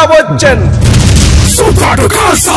వచ్చన్ Soldado Gaza!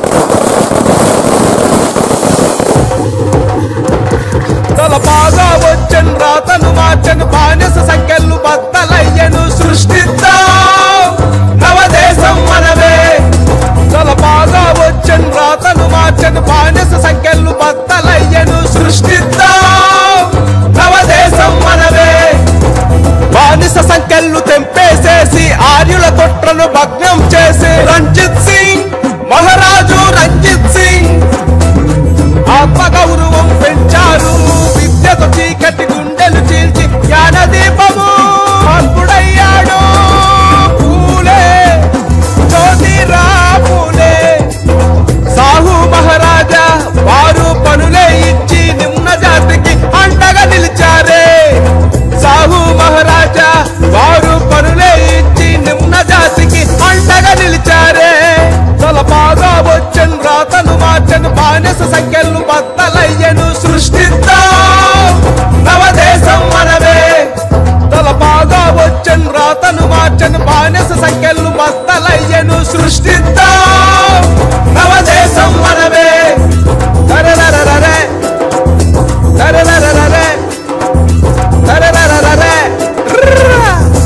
తల బాగా వచ్చన్ రాతను మార్చను బానిస సంఖ్యలు బద్దలయ్యను సృష్టిద్దాం నవదేశం మనమే తల బాగా వచ్చన్ రాతను మార్చను బానిస సంఖ్యలు బద్దలయ్యను సృష్టిద్దాం నవదేశం మనమే బానిస సంఖ్యలు తెంపేసేసి ఆర్యుల తొట్రను భగ్నం చేసి రంజిత్ సింగ్ మహారాజు రంజిత్ సింగ్ ఆత్మగౌరవం పెంచారు విద్యతో చీకటి గుండెలు చీల్చి జ్ఞానదీపము అల్పుడయ్యాడు పూలే జ్యోతిరా పూలే సాహు మహారాజా వారు పనులే ఇచ్చి నిమ్న జాతికి అండగా నిలిచారే సాహు మహారాజా వారు పనులే ఇచ్చి నిమ్న జాతికి అండగా నిలిచారే తల బాగా వచ్చన్ రాతను మార్చను బానిస సంఖ్యలు బద్దలయ్యను సృష్టిద్దాం నవదేశం మనమే తల బాగా వచ్చన్ రాతను మార్చను బానిస సంఖ్యలు బద్దలయ్యను సృష్టిద్దాం నవదేశం మనమే తరరరరరే తరరరరరే తరరరరరే ర్రా.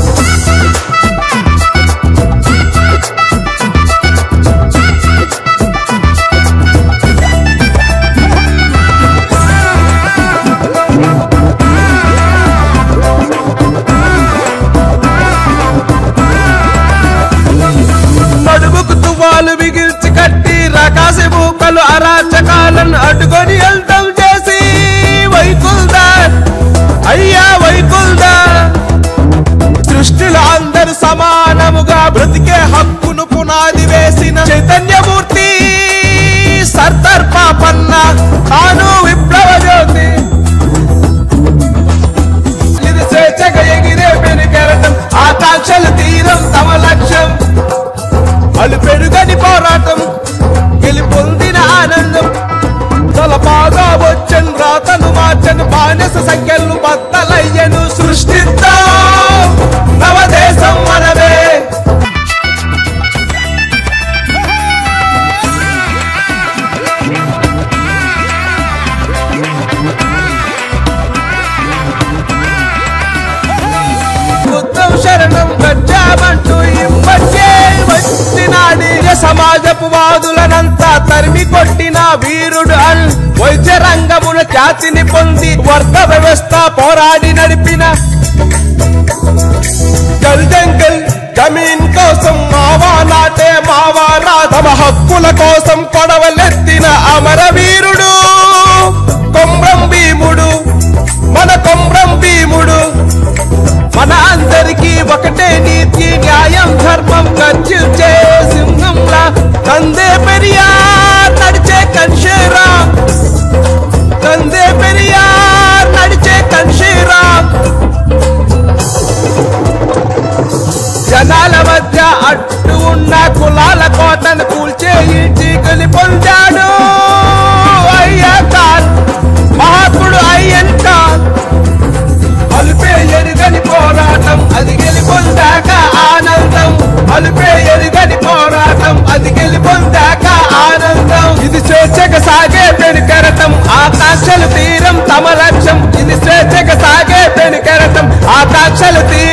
నడుముకు తువ్వాలు బిగిల్చి కట్టి రకాసి మూకలు అరాచకాలను అడ్డుకొని వెళ్తాం చేసి వైకుల్దా అయ్యా వైకుల్దా సృష్టిలో అందరు సమానముగా బ్రతికే హక్కును పునాది వేసిన చైతన్యమూర్తి సర్దార్ పాపన్న తాను విప్లవ జ్యోతి ఇది స్వేచ్ఛగా ఎగిరే పెనుకెరటం ఆకాంక్షలు తీరం తమ లక్ష్యం అలు పెరుగని పోరాటం గెలుపొందిన ఆనందం తల బాగా వచ్చన్ రాతను మార్చను బానిస సంఖ్యలు బద్దలయ్యను సృష్టిద్దాం నవదేశం మనమే బుద్ధం శరణం గచ్చామంటూ ఇమ్మచ్చే వచ్చినాడి సమాజపు వాదులనంతా తరిమి కొట్టిన వీరుడు అల్ వైద్య రంగమున ఖ్యాతిని పొంది వర్గ వ్యవస్థ పోరాడి నడిపిన జల్ జంగల్ జమీన్ కోసం మావా నాటే మావా రా తమ హక్కుల కోసం కొడవలెత్తిన అమరవీరుడు కొమ్రం భీముడు మన కొమ్రం భీముడు మన అందరికీ ఒకటే నీతి న్యాయం ధర్మం గర్జించే సింహంలా తందే పెరియార్ నడిచే కన్షేరా తందే పెరియార్ నడిచే కన్షేరా జనాల మధ్య అడ్డు ఉన్న కులాల కోటను కూల్చే ఇంటి పొందాడు అయ్యా ఖాన్ మహాత్ముడు అయ్యన్ ఖాన్ అలుపే ఎరుగని పోరాటం అది గెలుపొందాక ఆనందం అలుపే ఎరుగని పోరాటం అది గెలుపొందాక ఆనందం ఇది స్వేచ్ఛగా సాగే పెనుకెరటం ఆకాంక్షలు తీరం తమ లక్ష్యం ఇది స్వేచ్ఛగా సాగే పెనుకెరటం ఆకాంక్షలు తీరం